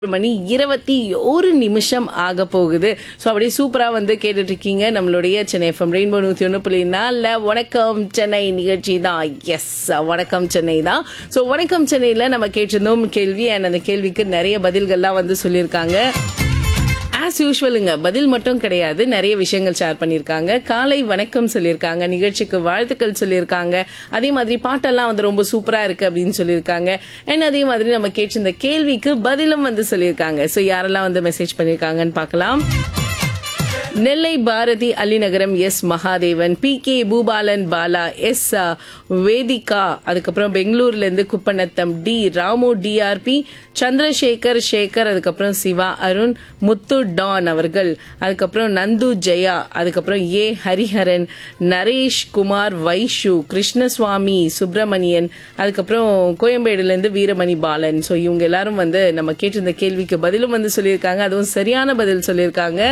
மணி இருபத்தி ஒரு நிமிஷம் ஆக போகுது ஸோ அப்படியே சூப்பராக வந்து கேட்டுட்டு இருக்கீங்க நம்மளுடைய சென்னை எஃப்எம் ரெயின்போ நூற்றி ஒன்று புள்ளி நாலில் வணக்கம் சென்னை நிகழ்ச்சி தான் எஸ் வணக்கம் சென்னை தான் ஸோ வணக்கம் சென்னையில் நம்ம கேட்டிருந்தோம் கேள்வி அண்ட் அந்த கேள்விக்கு நிறைய பதில்கள்லாம் வந்து சொல்லியிருக்காங்க ஆஸ் யூஷுவலுங்க பதில் மட்டும் கிடையாது நிறைய விஷயங்கள் ஷேர் பண்ணியிருக்காங்க காலை வணக்கம் சொல்லியிருக்காங்க நிகழ்ச்சிக்கு வாழ்த்துக்கள் சொல்லியிருக்காங்க அதே மாதிரி பாட்டெல்லாம் வந்து ரொம்ப சூப்பரா இருக்கு அப்படின்னு சொல்லியிருக்காங்க அண்ட் அதே மாதிரி நம்ம கேட்டிருந்த கேள்விக்கு பதிலும் வந்து சொல்லியிருக்காங்க ஸோ யாரெல்லாம் வந்து மெசேஜ் பண்ணியிருக்காங்கன்னு பார்க்கலாம் Nellai Bharathi Alinagaram S Mahadevan P K Boopalan Bala S Vedika அதுக்கப்புறம் பெங்களூர்ல இருந்து குப்பநத்தம் டி ராமு டிஆர்பி சந்திரசேகர் சேகர் அதுக்கப்புறம் சிவா அருண் முத்து டான் அவர்கள் அதுக்கப்புறம் நந்து ஜெயா அதுக்கப்புறம் ஏ ஹரிஹரன் நரேஷ் குமார் வைஷு கிருஷ்ணசுவாமி சுப்பிரமணியன் அதுக்கப்புறம் கோயம்பேடுல இருந்து வீரமணி பாலன் ஸோ இவங்க எல்லாரும் வந்து நம்ம கேட்டிருந்த கேள்விக்கு பதிலும் வந்து சொல்லியிருக்காங்க அதுவும் சரியான பதில் சொல்லியிருக்காங்க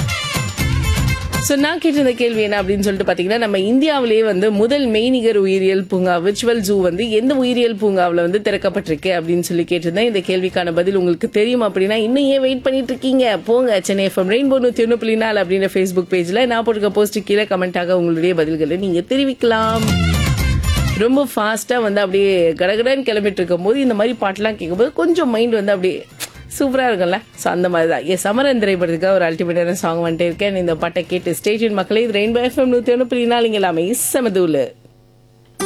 ஸோ நான் கேட்டிருந்த கேள்வி என்ன அப்படின்னு சொல்லிட்டு பார்த்தீங்கன்னா நம்ம இந்தியாவிலேயே வந்து முதல் மெய்நிகர் உயிரியல் பூங்கா விர்ச்சுவல் ஜூ வந்து எந்த உயிரியல் பூங்காவில் வந்து திறக்கப்பட்டிருக்கு அப்படின்னு சொல்லி கேட்டிருந்தேன் இந்த கேள்விக்கான பதில் உங்களுக்கு தெரியும் அப்படின்னா இன்னும் ஏன் வெயிட் பண்ணிட்டு இருக்கீங்க போங்க சென்னை எஃப்எம் ரெயின்போ நூற்றி ஒன்று புள்ளி நாலு அப்படின்ற ஃபேஸ்புக் பேஜில் நான் போட்டிருக்க போஸ்ட் கீழே கமெண்டாக உங்களுடைய பதில்களை நீங்கள் தெரிவிக்கலாம் ரொம்ப ஃபாஸ்ட்டாக வந்து அப்படியே கடகடன்னு கிளம்பிட்டு இருக்கும்போது இந்த மாதிரி பாட்டெலாம் கேட்கும்போது கொஞ்சம் மைண்ட் வந்து அப்படியே சூப்பராக இருக்கும்ல ஸோ அந்த மாதிரி தான் என் சமரன் திரைப்படத்துக்கு ஒரு அல்டிமேட்டான சாங் வந்துட்டு இருக்கேன் இந்த பாட்டை கேட்டு ஸ்டேஷன் மக்களே இது ரெயின்போ எஃப்எம் நூற்றி ஒன்று புள்ளி நாலு இங்கே எல்லாமே செமதூலு